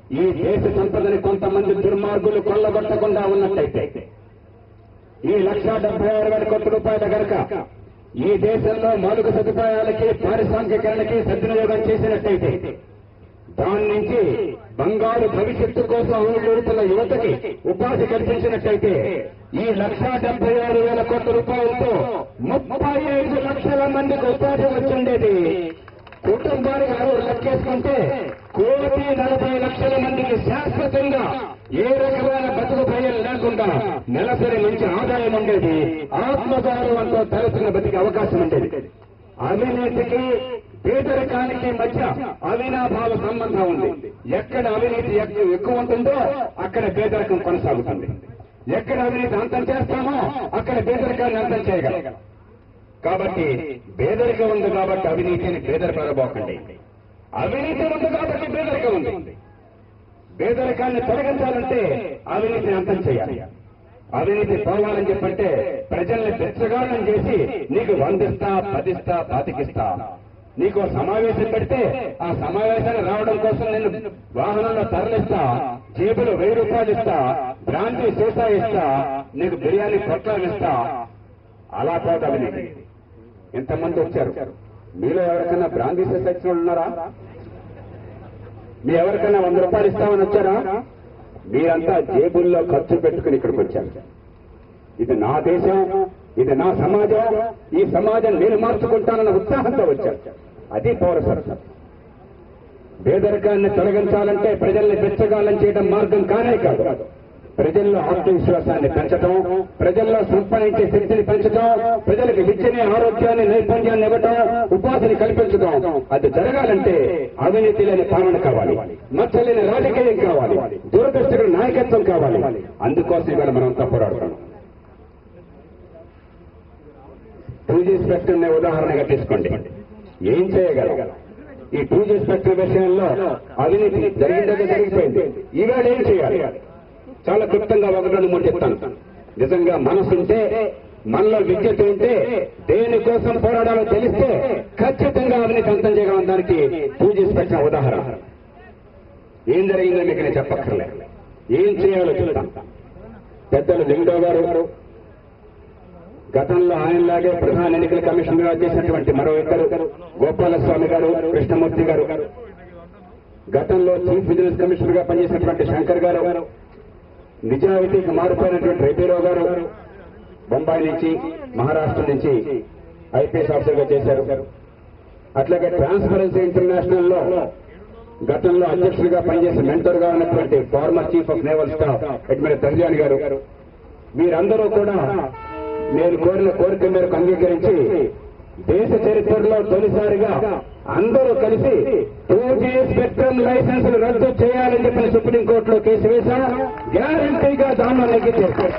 ఈ దేశ సంపదని కొంతమంది దుర్మార్గులు కొల్లగొట్టకుండా ఉన్నట్టయితే ఈ లక్ష డెబ్బై ఆరు వేల కోట్ల రూపాయల గనక ఈ దేశంలో మౌలిక సదుపాయాలకి పారిశ్రామికీకరణకి సద్వినియోగం చేసినట్టయితే దాని నుంచి బంగారు భవిష్యత్తు కోసం ఊరుతున్న యువతకి ఉపాధి కల్పించినట్టయితే ఈ లక్ష డెబ్బై ఆరు వేల కోట్ల రూపాయలతో ముప్పై ఐదు లక్షల మందికి ఉపాధి వచ్చిండేది కుటుంబానికి ఎవరు లెక్కేసుకుంటే కోటి నలభై లక్షల మందికి శాశ్వతంగా ఏ రకమైన బతుకు భయం లేకుండా నెలసరి మంచి ఆదాయం ఉండేది ఆత్మగౌరవంతో తలసిన బతికి అవకాశం ఉండేది అవినీతికి పేదరికానికి మధ్య అవినాభావ సంబంధం ఉంది ఎక్కడ అవినీతి ఎక్క- ఎక్కువ ఉంటుందో అక్కడ పేదరికం కొనసాగుతుంది ఎక్కడ అవినీతి అంతం చేస్తామో అక్కడ పేదరికాన్ని అంతం చేయగలం కాబట్టి పేదరికం ఉంది కాబట్టి అవినీతిని పేదరికబోకండి అవినీతి ఉంది కాబట్టి పేదరికం ఉంది పేదరికాన్ని తొలగించాలంటే అవినీతిని అంతం చేయాలి అవినీతి పోవాలని చెప్పంటే ప్రజల్ని బెచ్చగాళ్ళని చేసి నీకు వందిస్తా పదిస్తా పాతికిస్తా నీకు ఓ సమావేశం పెడితే ఆ సమావేశానికి రావడం కోసం నేను వాహనంలో తరలిస్తా జేబులు వెయ్యి రూపాయలు ఇస్తా బ్రాంతి సీసా ఇస్తా నీకు బిర్యానీ పొట్లం ఇస్తా అలా పోత అవినీతి ఎంతమంది వచ్చారు మీలో ఎవరికైనా బ్రాంతి సీసా ఇచ్చిన వాళ్ళు ఉన్నారా మీ ఎవరికైనా వంద రూపాయలు ఇస్తామని వచ్చారా మీరంతా జేబుల్లో ఖర్చు పెట్టుకుని ఇక్కడికి వచ్చారు ఇది నా దేశం ఇది నా సమాజం ఈ సమాజం నేను మార్చుకుంటానన్న ఉత్సాహంతో వచ్చారు అది పౌరసత్వం పేదరికాన్ని తొలగించాలంటే ప్రజల్ని బెచ్చగాళ్ళని చేయడం మార్గం కానే కాదు ప్రజల్లో ఆత్మవిశ్వాసాన్ని పెంచడం ప్రజల్లో సంపాదించే శక్తిని పెంచడం ప్రజలకు విద్యని ఆరోగ్యాన్ని నైపుణ్యాన్ని ఇవ్వటం ఉపాధిని కల్పించడం అది జరగాలంటే అవినీతి లేని పాలన కావాలి మచ్చలేని రాజకీయం కావాలి దూరదృష్టికి నాయకత్వం కావాలి అందుకోసం ఇవాళ మనంతా పోరాడుతున్నాం టూ జీ స్పెక్ట్రమ్ ని ఉదాహరణగా తీసుకోండి ఏం చేయగలం ఈ టూ జీ స్పెక్ట్రమ్ విషయంలో అవినీతి జరిగిందగా జరిగిపోయింది ఈవేళ ఏం చేయాలి చాలా క్లుప్తంగా ఒకటి రెండు మూడు చెప్తాను నిజంగా మనసుంటే మనలో విద్యత ఉంటే దేనికోసం పోరాడాలో తెలిస్తే ఖచ్చితంగా అవినీతి అంతం చేయగలం దానికి టూ జీ స్పెక్ట్రమ్ ఉదాహరణ ఏం జరిగిందో మీకు నేను చెప్పక్కర్లే ఏం చేయాలో చెప్తాను పెద్దలు లింగో గారు గతంలో ఆయనలాగే ప్రధాన ఎన్నికల కమిషన్ గా చేసినటువంటి మరో ఇద్దరు గోపాలస్వామి గారు కృష్ణమూర్తి గారు గతంలో చీఫ్ విజిలెన్స్ కమిషనర్ గా పనిచేసినటువంటి శంకర్ గారు నిజాయితీకి మారిపోయినటువంటి రెడ్డిరావు గారు బొంబాయి నుంచి మహారాష్ట్ర నుంచి ఐపీఎస్ ఆఫీసర్ గా చేశారు అట్లాగే ట్రాన్స్పరెన్సీ ఇంటర్నేషనల్ లో గతంలో అధ్యక్షుడిగా పనిచేసిన మెంటర్ గా ఉన్నటువంటి former chief of naval staff admiral తర్జాని గారు మీరందరూ కూడా నేను కోరిన కోరిక మేరకు అంగీకరించి దేశ చరిత్రలో తొలిసారిగా అందరూ కలిసి టూ జీ స్పెక్ట్రమ్ లైసెన్స్ రద్దు చేయాలని చెప్పిన సుప్రీంకోర్టులో కేసు వేశా గ్యారంటీగా దానిలో నెగ్గించారు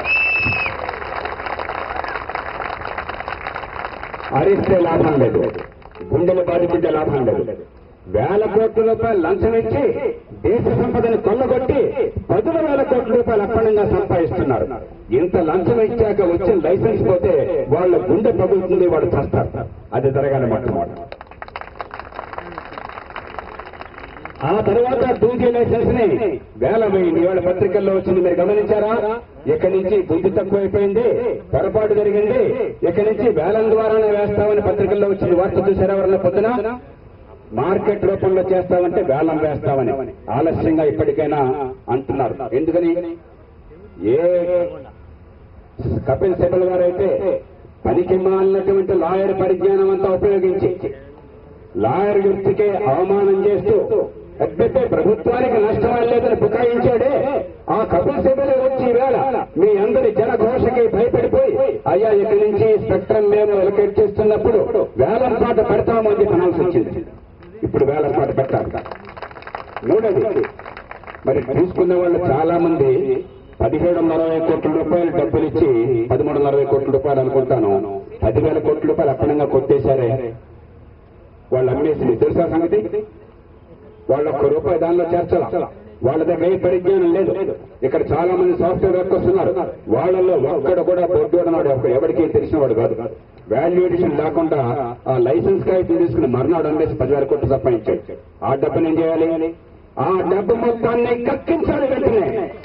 అరిస్తే లాభం లేదు గుండెలు బాధిపించే లాభం లేదు వేల కోట్ల రూపాయలు లంచం ఇచ్చి దేశ సంపదను కొల్లగొట్టి పదుల వేల కోట్ల రూపాయలు అప్పనంగా సంపాదిస్తున్నారు ఇంత లంచం ఇచ్చాక వచ్చిన లైసెన్స్ పోతే వాళ్ళ గుండె పగులుతుంది వాడు చస్తారు అది జరగాలి మొట్టమొదటి ఆ తర్వాత టూ జీ లైసెన్స్ ని వేల వేయింది ఇవాళ పత్రికల్లో వచ్చింది మీరు గమనించారా ఇక్కడి నుంచి బుద్ధి తక్కువైపోయింది పొరపాటు జరిగింది ఇక్కడి నుంచి వేలం ద్వారానే వేస్తామని పత్రికల్లో వచ్చింది వార్త చూసారా ఎవరన్నా పొద్దున మార్కెట్ రూపంలో చేస్తామంటే వేలం వేస్తామని ఆలస్యంగా ఇప్పటికైనా అంటున్నారు ఎందుకని ఏ కపిల్ సిబల్ గారైతే పనికి మాలినటువంటి లాయర్ పరిజ్ఞానం అంతా ఉపయోగించి లాయర్ వృత్తికే అవమానం చేస్తూ అబ్బెబ్బే ప్రభుత్వానికి నష్టం లేదని బుకాయించాడే ఆ కపిల్ సిబల్ వచ్చి వేళ మీ అందరి జనఘోషకి భయపడిపోయి అయ్యా ఇక్కడి నుంచి స్పెక్ట్రమ్ మేము ఎలకేట్ చేస్తున్నప్పుడు వేలం పాట పెడతాము అని అనాల్సి వచ్చింది ఇప్పుడు వేలం పాట పెట్టాలి మూడోది మరి తీసుకున్న వాళ్ళు చాలా మంది పదిహేడు వందల అరవై కోట్ల రూపాయలు డబ్బులు ఇచ్చి పదమూడు వందల అరవై కోట్ల రూపాయలు అనుకుంటాను పదివేల కోట్ల రూపాయలు అప్పనంగా కొట్టేశారే వాళ్ళు అమ్మేసింది తెలుసా సంగతి వాళ్ళు ఒక్క రూపాయి దానిలో చేర్చాల వాళ్ళ దగ్గర ఏ పరిజ్ఞానం లేదు ఇక్కడ చాలా మంది సాఫ్ట్వేర్ వర్క్ వస్తున్నారు వాళ్ళలో ఒక్కడ కూడా బొడ్డు అన్నాడు ఎవరికి తెలిసిన వాడు కాదు వాల్యూ ఎడిషన్ లేకుండా ఆ లైసెన్స్ కాగితం తీసుకుని మర్నాడు అమ్మేసి పదివేల కోట్లు సంపాదించాడు ఆ డబ్బుని ఏం చేయాలి ఆ డబ్బు మొత్తాన్ని కక్కించాలి వెంటనే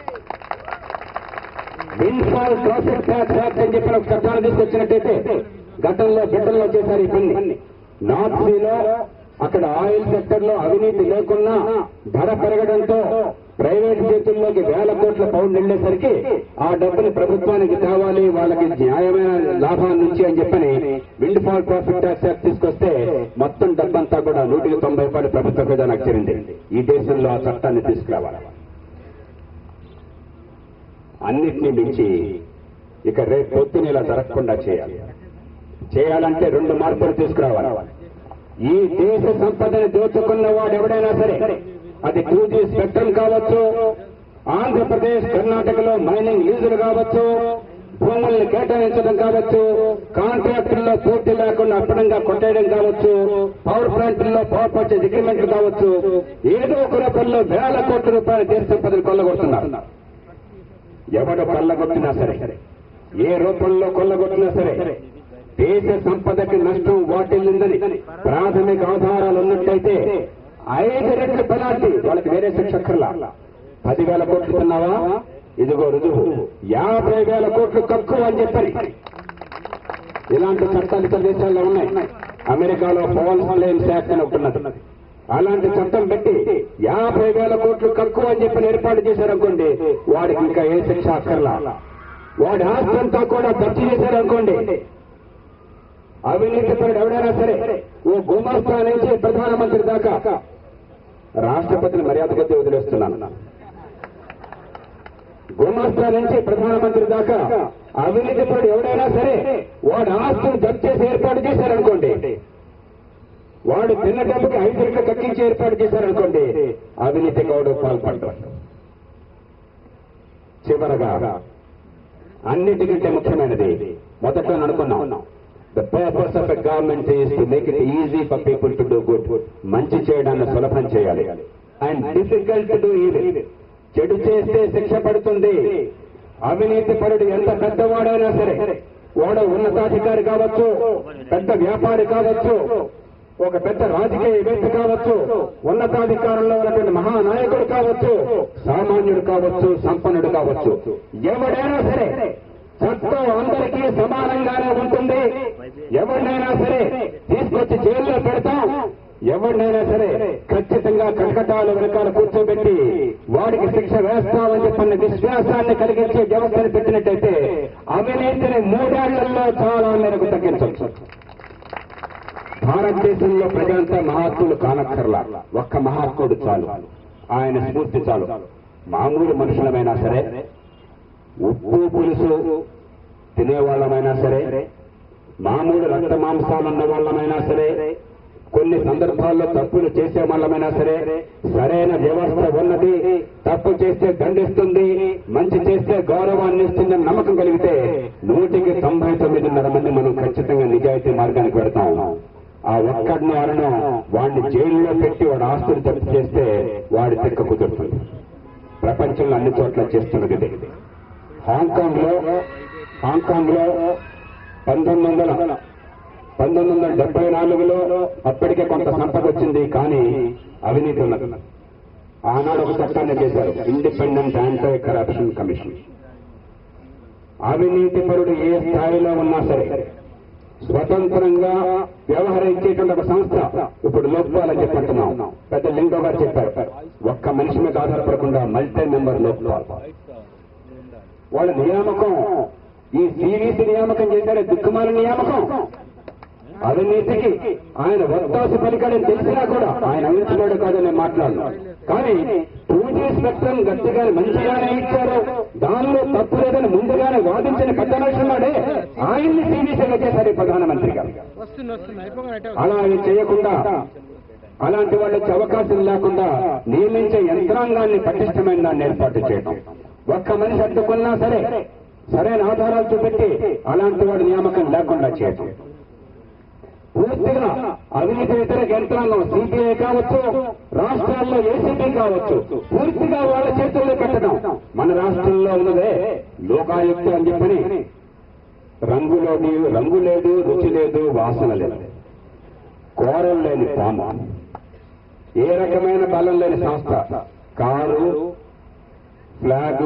విన్ఫాల్ ప్రాఫిట్ ట్యాక్స్ యాక్ట్ అని చెప్పిన ఒక చట్టాన్ని తీసుకొచ్చినట్టయితే గతంలో బిడ్డల్లో చేశారు ఈ పని నార్త్ సీలో అక్కడ ఆయిల్ సెక్టర్ లో అవినీతి లేకున్నా ధర పెరగడంతో ప్రైవేట్ చేతుల్లోకి వేల కోట్ల పౌండ్ వెళ్లేసరికి ఆ డబ్బుని ప్రభుత్వానికి తేవాలి వాళ్ళకి న్యాయమైన లాభాల నుంచి అని చెప్పని windfall profit tax act తీసుకొస్తే మొత్తం డబ్బంతా కూడా నూటికి తొంభై రూపాయలు ప్రభుత్వ ఖజానాకు చేరింది ఈ దేశంలో ఆ చట్టాన్ని తీసుకురావాలి అన్నిటినీ మించి ఇక రేపు పొద్దున ఇలా జరగకుండా చేయాలి చేయాలంటే రెండు మార్పులు తీసుకురావాలి ఈ దేశ సంపదని దోచుకున్న వాడు ఎవడైనా సరే అది టూ జీ స్పెక్ట్రమ్ కావచ్చు ఆంధ్రప్రదేశ్ కర్ణాటకలో మైనింగ్ లీజులు కావచ్చు భూముల్ని కేటాయించడం కావచ్చు కాంట్రాక్టుల్లో పూర్తి లేకుండా అప్పడంగా కొట్టేయడం కావచ్చు పవర్ ప్లాంట్లలో పవర్ పర్చేజ్ అగ్రిమెంట్లు కావచ్చు ఏదో ఒక రూపంలో వేల కోట్ల రూపాయల దేశ సంపదను కొల్లగొడుతున్నారు ఎవడు కొల్లగొట్టినా సరే ఏ రూపంలో కొల్లగొట్టినా సరే దేశ సంపదకి నష్టం వాటిల్లిందని ప్రాథమిక ఆధారాలు ఉన్నట్టయితే ఐదు రెట్లు పెనాల్టీ వాళ్ళకి వేరే శిక్ష అక్కర్లా పదివేల కోట్లు తిన్నావా ఇదిగో రుజువు యాభై వేల కోట్లు తక్కువ అని చెప్పని ఇలాంటి చట్టాలు ఇతర దేశాల్లో ఉన్నాయి అమెరికాలో పవన్ క్లెయిమ్స్ యాక్ట్ అని ఒకటి ఉన్నది అలాంటి చట్టం పెట్టి యాభై వేల కోట్లు తక్కువ అని చెప్పి ఏర్పాటు చేశారనుకోండి వాడికి ఇంకా ఏ శిక్ష అక్కర్లా వాడి ఆస్తి అంతా కూడా ఖర్చు చేశారనుకోండి అవినీతి పరుడు ఎవడైనా సరే ఓ గుమాస్తా నుంచి ప్రధానమంత్రి దాకా రాష్ట్రపతిని మర్యాద కొద్ది వదిలేస్తున్నాను గుమాస్తా నుంచి ప్రధానమంత్రి దాకా అవినీతి పరుడు ఎవడైనా సరే వాడి ఆస్తిని జప్తు చేసి ఏర్పాటు చేశారనుకోండి వాడు తిన్న డబ్బుకి ఐదు రెట్లు కక్కించి ఏర్పాటు చేశారనుకోండి అవినీతి గౌడు పాల్పడ్డాడు చివరగా అన్నిటికంటే ముఖ్యమైనది మొదట అనుకున్నాం the purpose of a government is to make it easy for people to do good మంచి చేయడాన్ని సులభం చేయాలి and difficult to do evil చెడు చేస్తే శిక్ష పడుతుంది అవినీతి పరుడు ఎంత పెద్దవాడైనా సరే వాడు ఉన్నతాధికారి కావచ్చు పెద్ద వ్యాపారి కావచ్చు ఒక పెద్ద రాజకీయవేత్త కావచ్చు ఉన్నతాధికారంలో ఉన్నటువంటి మహానాయకుడు కావచ్చు సామాన్యుడు కావచ్చు సంపన్నుడు కావచ్చు ఎవడైనా సరే చట్టం అందరికీ సమానంగానే ఉంటుంది ఎవరినైనా సరే తీసుకొచ్చి జైల్లో పెడతాం ఎవరినైనా సరే ఖచ్చితంగా కటకటాల వెనకాల కూర్చోబెట్టి వాడికి శిక్ష వేస్తామని చెప్పిన విశ్వాసాన్ని కలిగించే వ్యవస్థను పెట్టినట్టయితే అవినీతిని మూడేళ్లలో చాలా మేరకు తగ్గించవచ్చు భారతదేశంలో ప్రజలంతా మహాత్ములు కానక్కర్లా ఒక్క మహాత్ముడు చాలు ఆయన స్ఫూర్తి చాలు మామూలు మనుషులమైనా సరే ఉప్పు పులుసు తినేవాళ్ళమైనా సరే మామూలు రక్త మాంసాలు ఉన్న వాళ్ళమైనా సరే కొన్ని సందర్భాల్లో తప్పులు చేసే వాళ్ళమైనా సరే సరైన వ్యవస్థ ఉన్నది తప్పు చేస్తే దండిస్తుంది మంచి చేస్తే గౌరవాన్ని ఇస్తుందని నమ్మకం కలిగితే నూటికి తొంభై తొమ్మిదిన్నర మంది మనం ఖచ్చితంగా నిజాయితీ మార్గానికి పెడతాం ఆ ఒక్కడిని అరణం వాడిని జైల్లో పెట్టి వాడు ఆస్తులు జప్తు చేస్తే వాడి తెక్క కుదురుతుంది ప్రపంచంలో అన్ని చోట్ల చేస్తున్నది ఇదే హాంకాంగ్ లో హాంకాంగ్ లో పంతొమ్మిది వందల పంతొమ్మిది వందల డెబ్బై నాలుగులో అప్పటికే కొంత సంపద వచ్చింది కానీ అవినీతి ఉన్నది ఆనాడు ఒక చట్టాన్ని చేశారు ఇండిపెండెంట్ యాంటీ కరప్షన్ కమిషన్ అవినీతి పరుడు ఏ స్థాయిలో ఉన్నా సరే స్వతంత్రంగా వ్యవహరించేటువంటి ఒక సంస్థ ఇప్పుడు లోక్పాల్ అని చెప్పంటున్నాం పెద్ద లింగో గారు చెప్పారు ఒక్క మనిషి మీద ఆధారపడకుండా మల్టీ మెంబర్ లోక్పాల్ వాళ్ళ నియామకం ఈ సివిసి నియామకం చేశారే దిక్కుమాల నియామకం అవినీతికి ఆయన వత్తాసు పలికాడని తెలిసినా కూడా ఆయన అందించలేడు కాదని నేను మాట్లాడను కానీ టూ జీ స్పెక్ట్రమ్ గట్టిగానే మంచిగానే ఇచ్చారు దానిలో తప్పు లేదని ముందుగానే వాదించిన పెద్ద మనిషి ఉన్నాడే ఆయన్ని సిబిసిగా చేశారు ఈ ప్రధానమంత్రి గారు వస్తుంది వస్తుంది అయిపోగా అటే అలా ఆయన చేయకుండా అలాంటి వాళ్ళకి అవకాశం లేకుండా నియమించే యంత్రాంగాన్ని పటిష్టమైన దాన్ని ఏర్పాటు చేయడం ఒక్క మనిషి అడ్డుకున్నా సరే సరైన ఆధారాలు చూపెట్టి అలాంటి వాడి నియామకం లేకుండా చేయడం పూర్తిగా అవినీతి వ్యతిరేక యంత్రాంగం సిబిఐ కావచ్చు రాష్ట్రాల్లో ఏసీబీ కావచ్చు పూర్తిగా వాళ్ళ చేతుల్లో పెట్టడం మన రాష్ట్రంలో ఉన్నదే లోకాయుక్త అని చెప్పని రంగులోని రంగు లేదు రుచి లేదు వాసన లేదు కోరలు లేని పాము ఏ రకమైన బలం లేని సంస్థ కారు ఫ్లాగు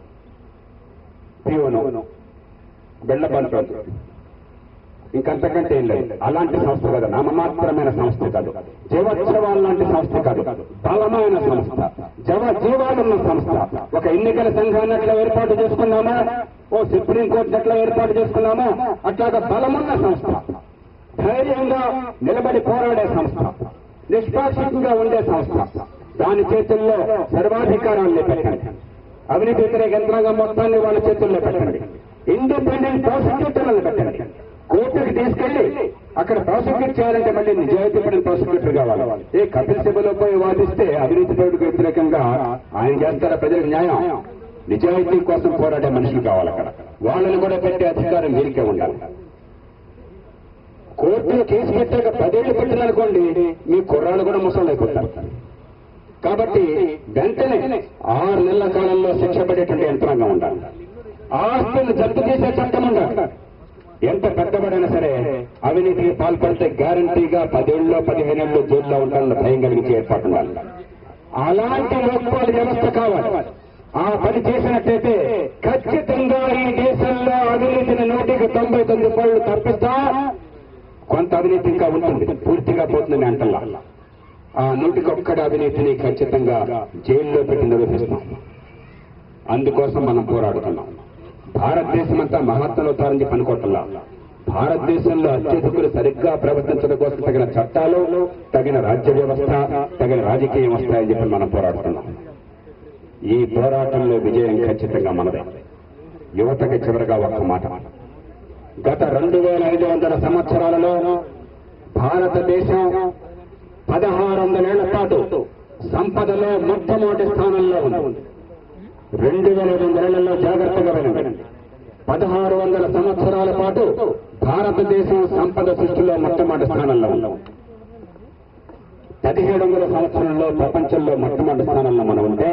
పియోను బిళ్ళ బంటు ఇంకంతకంటే ఏం లేదు అలాంటి సంస్థ కాదు నామమాత్రమైన సంస్థ కాదు జీవోత్సవాల లాంటి సంస్థ కాదు బలమైన సంస్థ జవ జీవాలున్న సంస్థ ఒక ఎన్నికల సంఘాన్ని అట్లా ఏర్పాటు చేసుకున్నామా ఓ సుప్రీంకోర్టు అట్లా ఏర్పాటు చేసుకున్నామా అట్లాగా బలమున్న సంస్థ ధైర్యంగా నిలబడి పోరాడే సంస్థ నిష్పాక్షికంగా ఉండే సంస్థ దాని చేతుల్లో సర్వాధికారాన్ని పెట్టండి అవినీతి వ్యతిరేక యంత్రాంగం మొత్తాన్ని వాళ్ళ చేతుల్లో పెట్టండి ఇండిపెండెంట్ ప్రాసిక్యూటర్లను పెట్టండి కోర్టుకి తీసుకెళ్లి అక్కడ ప్రాసిక్యూట్ చేయాలంటే మళ్ళీ నిజాయితీపడిన ప్రాసిక్యూటర్ కావాలి ఏ కపిల్ సభలో పోయి వాదిస్తే అవినీతి పరుడికి వ్యతిరేకంగా ఆయన చేస్తారా ప్రజలకు న్యాయం నిజాయితీ కోసం పోరాడే మనుషులు కావాలి అక్కడ వాళ్ళని కూడా పెట్టే అధికారం వీరికే ఉండాలి కోర్టులో కేసు పెట్టాక పదేళ్లు పెట్టిననుకోండి మీ కుర్రాళ్ళు కూడా ముసలు అయిపోతారు కాబట్టి వెంటనే ఆరు నెలల కాలంలో శిక్ష పడేటువంటి యంత్రాంగం ఉండాలి ఆస్తులను జప్తు చేసే చట్టం ఉండాలి ఎంత పెద్దబడైనా సరే అవినీతికి పాల్పడితే గ్యారంటీగా పదేళ్ళలో పదిహేనేళ్ళు జైల్లో ఉంటారన్న భయం కలిగించే ఏర్పాటు ఉండాలి అలాంటి లోక్పాల వ్యవస్థ కావాలి ఆ పని చేసినట్టయితే ఖచ్చితంగా ఈ దేశంలో అవినీతిని నూటికి తొంభై తొమ్మిది పళ్ళు తప్పిస్తా కొంత అవినీతి ఇంకా ఉంటుంది పూర్తిగా పోతుందని అంటల్లా ఆ నూటికొక్కడ అవినీతిని ఖచ్చితంగా జైల్లో పెట్టి నిరూపిస్తాం అందుకోసం మనం పోరాడుతున్నాం భారతదేశం అంతా మహాత్మలు అవుతారని చెప్పి అనుకోవట్లా భారతదేశంలో అత్యధికులు సరిగ్గా ప్రవర్తించడం కోసం తగిన చట్టాలు తగిన రాజ్య వ్యవస్థ తగిన రాజకీయం వస్తాయని చెప్పి మనం పోరాడుతున్నాం ఈ పోరాటంలో విజయం ఖచ్చితంగా మనదే యువతకి చివరగా ఒక్క మాట గత రెండు వేల ఐదు వందల సంవత్సరాలలో భారతదేశం పదహారు వందలేళ్ల పాటు సంపదలో మొట్టమొదటి స్థానంలో ఉంది రెండు వేల ఐదు వందలలో జాగ్రత్తగా వినండి పదహారు వందల సంవత్సరాల పాటు భారతదేశం సంపద సృష్టిలో మొట్టమొదటి స్థానంలో ఉంది పదిహేడు వందల సంవత్సరంలో ప్రపంచంలో మొట్టమొదటి స్థానంలో మనం ఉంటే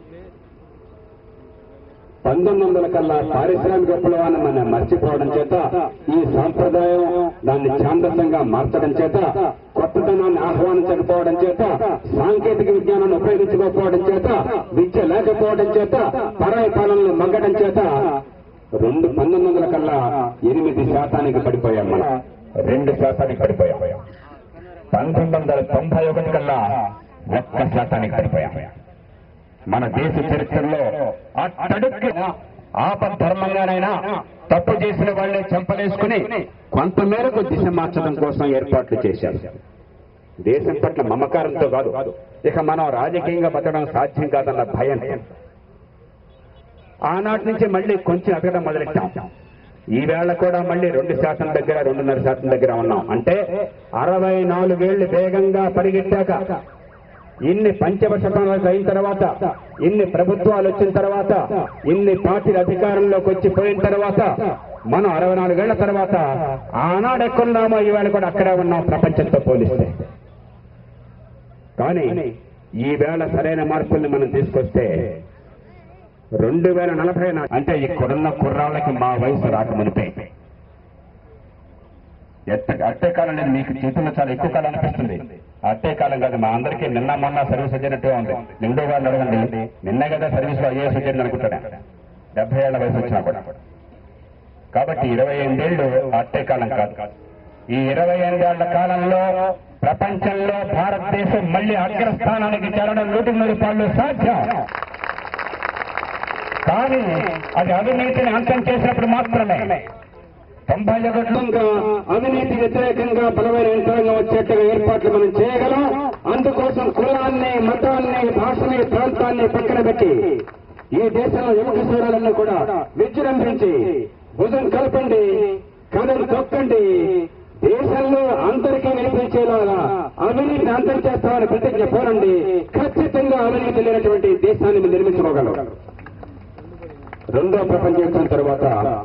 పంతొమ్మిది వందల కల్లా పారిశ్రామిక విప్లవాన్ని మనం మర్చిపోవడం చేత ఈ సాంప్రదాయం దాన్ని ఛాందసంగా మార్చడం చేత కొత్తదనాన్ని ఆహ్వానించకపోవడం చేత సాంకేతిక విజ్ఞానాన్ని ఉపయోగించుకోకపోవడం చేత విద్య లేకపోవడం చేత పరాయి పాలనలు మగ్గడం చేత రెండు పంతొమ్మిది వందల కల్లా ఎనిమిది శాతానికి పడిపోయాం మనం రెండు శాతానికి పడిపోయాం పంతొమ్మిది వందల తొంభై ఒకటి కల్లా ఒక్క శాతానికి పడిపోయాం మన దేశ చరిత్రలో అట్టడుక్కి ఆపద్ధర్మంగానైనా తప్పు చేసిన వాళ్లే చెంపలేసుకుని కొంతమేరకు దిశ మార్చడం కోసం ఏర్పాట్లు చేశారు దేశం పట్ల మమకారంతో కాదు ఇక మనం రాజకీయంగా బతకడం సాధ్యం కాదన్న భయం ఆనాటి నుంచి మళ్ళీ కొంచెం ఎదగడం మొదలెట్టాం ఈ వేళ కూడా మళ్ళీ రెండు శాతం దగ్గర రెండున్నర శాతం దగ్గర ఉన్నాం అంటే అరవై నాలుగేళ్లు వేగంగా పరిగెట్టాక ఇన్ని పంచవర్షకాలకు అయిన తర్వాత ఇన్ని ప్రభుత్వాలు వచ్చిన తర్వాత ఇన్ని పార్టీలు అధికారంలోకి వచ్చి పోయిన తర్వాత మనం అరవై నాలుగేళ్ల తర్వాత ఆనాడు ఎక్కడున్నామో ఈవేళ కూడా అక్కడే ఉన్నాం ప్రపంచంతో పోలిస్తే కానీ ఈ వేళ సరైన మార్పుల్ని మనం తీసుకొస్తే రెండు వేల నలభై నా- అంటే ఇక్కడున్న కుర్రాళ్ళకి మా వయసు రాకమునిపే ఎట్ట అట్టే కాలం లేదు మీకు చేతుల్లో చాలా ఎక్కువ కాలం అనిపిస్తుంది అట్టే కాలం కాదు మా అందరికీ నిన్న మొన్న సర్వీస్ వచ్చినట్టే ఉంది నిండో గారిని అడగండి నిన్న కదా సర్వీస్ లో ఐఏఎస్ వచ్చింది అనుకుంటాను డెబ్బై ఏళ్ల వయసు వచ్చినా కూడా కాబట్టి ఇరవై ఎనిమిదేళ్లు అట్టే కాలం కాదు ఈ ఇరవై ఎనిమిదేళ్ల కాలంలో ప్రపంచంలో భారతదేశం మళ్ళీ అగ్రస్థానానికి చేరడం నూటి నూరు పాళ్ళు సాధ్యం కానీ అది అవినీతిని అంతం చేసినప్పుడు మాత్రమే తొంభై ఒకటిగా అవినీతి వ్యతిరేకంగా బలమైన యంత్రాంగం వచ్చేట్టుగా ఏర్పాట్లు మనం చేయగలం అందుకోసం కులాన్ని మతాన్ని భాషని ప్రాంతాన్ని పక్కన పెట్టి ఈ దేశంలో యువక సూరాలన్నీ కూడా విజృంభించి భుజం కలపండి కథలు తొక్కండి దేశంలో అందరికీ వినిపించేలాగా అవినీతి అంతం చేస్తామని ప్రతిజ్ఞ పోరండి ఖచ్చితంగా అవినీతి లేనటువంటి దేశాన్ని మీరు నిర్మించుకోగలం రెండో ప్రపంచ యుద్ధం తర్వాత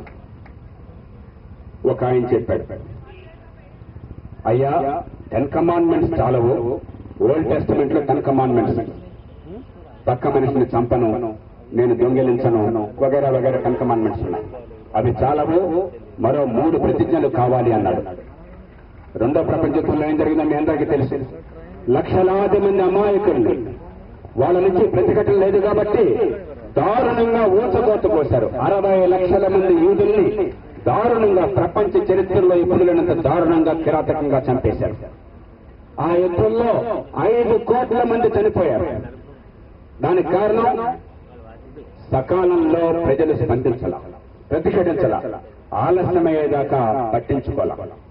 ఒక ఆయన చెప్పాడు అయ్యా టెన్ కమాండ్మెంట్స్ చాలవు ఓల్డ్ టెస్టిమెంట్ లో టెన్ కమాండ్మెంట్స్ పక్క మనిషిని చంపను నేను దొంగిలించను వగేరా వగేరా టెన్ కమాండ్మెంట్స్ ఉన్నాయి అవి చాలవు మరో మూడు ప్రతిజ్ఞలు కావాలి అన్నాడు రెండో ప్రపంచ యుద్ధంలో ఏం జరిగిందో మీ అందరికీ తెలుసు లక్షలాది మంది అమాయకుల్ని వాళ్ళ నుంచి ప్రతిఘటన లేదు కాబట్టి దారుణంగా ఊచకోత పోశారు అరవై లక్షల మంది యూదుల్ని దారుణంగా ప్రపంచ చరిత్రలో ఇప్పుడు లేనంత దారుణంగా కిరాతకంగా చంపేశారు ఆ యుద్ధంలో ఐదు కోట్ల మంది చనిపోయారు దానికి కారణం సకాలంలో ప్రజలు స్పందించాల ప్రతిఘటించాల ఆలస్యమయ్యేదాకా పట్టించుకోవాల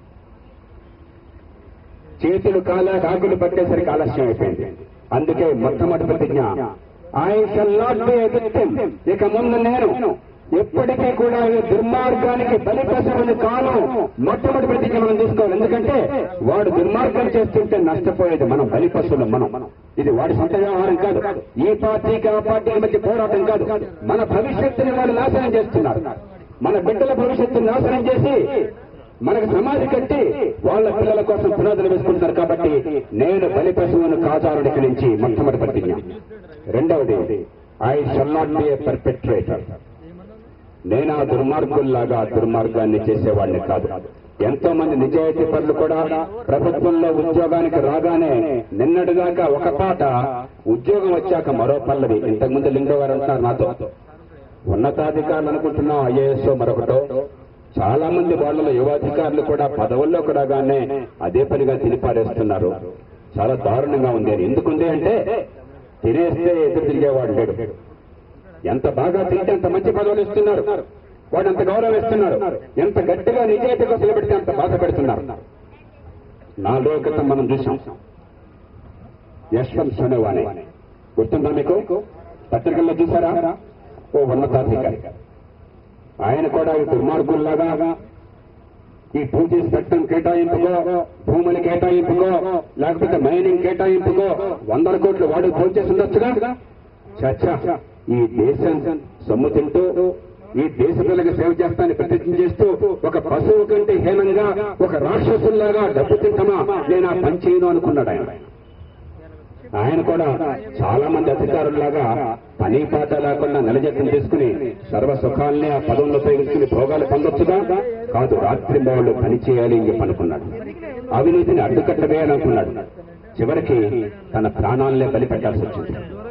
చేతులు కాల కాకులు పట్టేసరికి ఆలస్యం అయిపోయింది అందుకే మొట్టమొదటి ప్రతిజ్ఞ I shall not be victim ఇక ముందు నేను ఎప్పటికీ కూడా ఈ దుర్మార్గానికి బలిపశువుని కాను మొట్టమొదటి ప్రతిజ్ఞ మనం తీసుకోవాలి ఎందుకంటే వాడు దుర్మార్గం చేస్తుంటే నష్టపోయేది మనం బలిపశువులు మనం ఇది వాడి సొంత వ్యవహారం కాదు ఈ పార్టీకి ఆ పార్టీల మధ్య పోరాటం కాదు మన భవిష్యత్తుని వాళ్ళు నాశనం చేస్తున్నారు మన బిడ్డల భవిష్యత్తుని నాశనం చేసి మనకు సమాధి కట్టి వాళ్ళ పిల్లల కోసం పునాదులు వేసుకుంటున్నారు కాబట్టి నేను బలి పశువును కాచారుడికి నుంచి మొట్టమొదటి ప్రతిజ్ఞ రెండవది I shall not be a perpetrator నేను ఆ దుర్మార్గుల్లాగా ఆ దుర్మార్గాన్ని చేసేవాడిని కాదు ఎంతో మంది నిజాయితీ పనులు కూడా ప్రభుత్వంలో ఉద్యోగానికి రాగానే నిన్నటిదాకా ఒక పాట ఉద్యోగం వచ్చాక మరో పల్లవి ఇంతకుముందు లింగో గారు అంటున్నారు నాతో ఉన్నతాధికారులు అనుకుంటున్నాం ఐఏఎస్ మరొకటో చాలా మంది వాళ్ళలో యువాధికారులు కూడా పదవుల్లోకి రాగానే అదే పనిగా తినిపారేస్తున్నారు చాలా దారుణంగా ఉంది అని ఎందుకుంది అంటే తినేస్తే ఎదురు తిరిగేవాడు లేడు ఎంత బాగా తింటే అంత మంచి పదవులు ఇస్తున్నారు వాడు అంత గౌరవం ఇస్తున్నారు ఎంత గట్టిగా నిజాయితీ కోసం పెడితే అంత బాధ పెడుతున్నారు నాలుగు రోజుల క్రితం మనం చూసాం యశ్వంత్ సోనేవానే గుర్తుందా మీకు పత్రికల్లో చూసారా ఓ ఉన్నతాధికారి ఆయన కూడా ఈ దుర్మార్గుల్లాగా ఈ పూజీ చట్టం కేటాయింపుకో భూముల కేటాయింపుకో లేకపోతే మైనింగ్ కేటాయింపుకో వందల కోట్లు వాడు భోజేసి ఉండొచ్చుగా చచ్చా ఈ దేశం సొమ్ము తింటూ ఈ దేశ పిల్లకి సేవ చేస్తానని ప్రతిజ్ఞ చేస్తూ ఒక పశువు కంటే హీనంగా ఒక రాక్షసుల్లాగా డబ్బు తింటామా నేను ఆ పని చేయను అనుకున్నాడు ఆయన ఆయన కూడా చాలా మంది అధికారుల్లాగా పని పాట లేకుండా నిలజెత్తం తీసుకుని సర్వ సుఖాల్ని ఆ పదంలో ఉపయోగించుకుని భోగాలు పొందొచ్చుగా కాదు రాత్రి వాళ్ళు పని చేయాలి అని చెప్పి అనుకున్నాడు అవినీతిని అడ్డుకట్ట వేయాలనుకున్నాడు చివరికి తన ప్రాణాలనే బలి పెట్టాల్సి వచ్చింది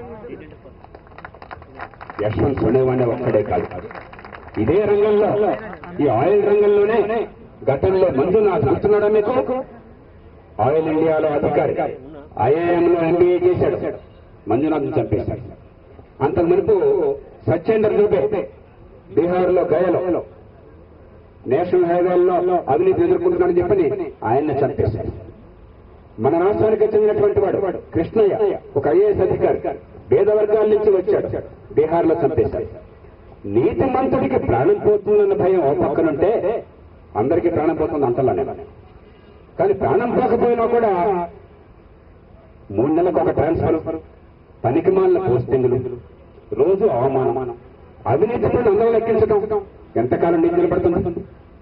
యశ్వంత్ సునేవాణి ఒక్కడే కాదు ఇదే రంగంలో ఈ ఆయిల్ రంగంలోనే గతంలో మందు నాకు గుర్తున్నాడా మీకు ఆయిల్ ఇండియాలో అధికారి ఐఐఎంలో ఎంబీఏ చేశాడు మంజునాథ్ చంపేశాడు అంతకు మునుపు సత్యేంద్ర దూబే బీహార్లో గయలో నేషనల్ హైవేల్లో అవినీతి ఎదుర్కొంటున్నాడని చెప్పని ఆయన్ని చంపేశాడు మన రాష్ట్రానికి చెందినటువంటి వాడు కృష్ణయ్య ఒక ఐఏఎస్ అధికారి పేద వర్గాల నుంచి వచ్చాడు బీహార్లో చంపేశాడు నీతి మంతుడికి ప్రాణం పోతుందన్న భయం ఓ పక్కనుంటే అందరికీ ప్రాణం పోతుంది అంటలానే కానీ ప్రాణం పోకపోయినా కూడా మూడు నెలలకు ఒక ట్రాన్స్ఫర్ పనికిమాలిన పోస్టింగులు రోజు అవమానం అవినీతి పనులు అందరూ లెక్కించడం ఎంతకాలం నీకు నిలబడుతుంది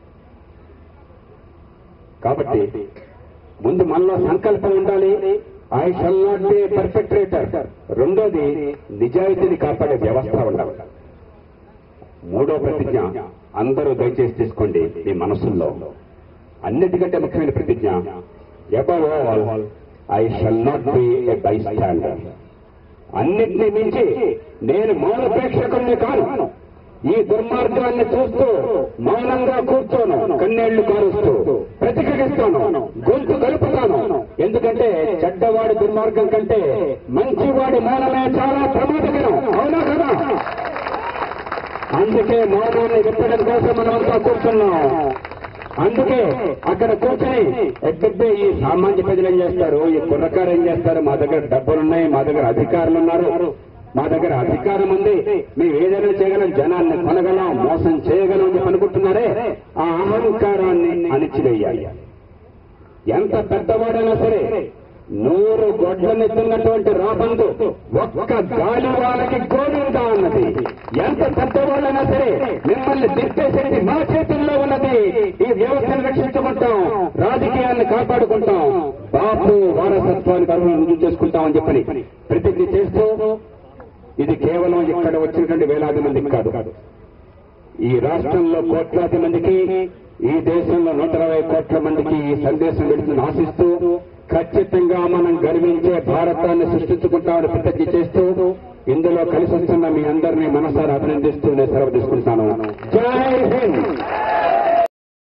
కాబట్టి ముందు మనలో సంకల్పం ఉండాలి I shall not be perpetrator రెండోది నిజాయితీని కాపాడే వ్యవస్థ ఉండాలి మూడో ప్రతిజ్ఞ అందరూ దయచేసి తీసుకోండి మీ మనసుల్లో అన్నిటికంటే ముఖ్యమైన ప్రతిజ్ఞ above all I shall not be a bystander అన్నిటినీ మించి నేను మౌన ప్రేక్షకుల్ని కాను ఈ దుర్మార్గాన్ని చూస్తూ మౌనంగా కూర్చోను కన్నీళ్లు కారుస్తూ ప్రతిఘటిస్తాను గొంతు కలుపుతాను ఎందుకంటే చెడ్డవాడి దుర్మార్గం కంటే మంచివాడి మౌనమే చాలా ప్రమాదకరం అవునా కదా అందుకే మౌనాన్ని విప్పడం కోసం మనమంతా కూర్చున్నాం అందుకే అక్కడ కూర్చొని ఎక్కడే ఈ సామాన్య ప్రజలు ఏం చేస్తారు ఈ కుర్రకారు ఏం చేస్తారు మా దగ్గర డబ్బులున్నాయి మా దగ్గర అధికారులు ఉన్నారు మా దగ్గర అధికారం ఉంది మేము ఏదైనా చేయగలం జనాన్ని కొనగలం మోసం చేయగలం అని చెప్పి అనుకుంటున్నారే ఆ అహంకారాన్ని అణిచివేయాలి ఎంత పెద్దవాడైనా సరే నూరు గొడ్లనెత్తున్నటువంటి రాబందు ఒక్క గాలి వాళ్ళకి గోవిందా అన్నది ఎంత పెద్దవాళ్ళైనా సరే మిమ్మల్ని దిప్పేసేది మా చేతుల్లో ఉన్నది ఈ వ్యవస్థను రక్షించుకుంటాం రాజకీయాన్ని కాపాడుకుంటాం బాపు వారసత్వానికి అరువులు రుజువు చేసుకుంటామని చెప్పని ప్రతిజ్ఞ చేస్తూ ఇది కేవలం ఇక్కడ వచ్చినటువంటి వేలాది మందికి కాదు ఈ రాష్ట్రంలో కోట్లాది మందికి ఈ దేశంలో నూట ఇరవై కోట్ల మందికి ఈ సందేశం వెళుతుందని ఆశిస్తూ ఖచ్చితంగా మనం గర్వించే భారతాన్ని సృష్టించుకుంటామని ప్రతిజ్ఞ చేస్తూ ఇందులో కలిసి వస్తున్న మీ అందరినీ మనసారా అభినందిస్తూ నేను సెలవు తీసుకుంటాను జై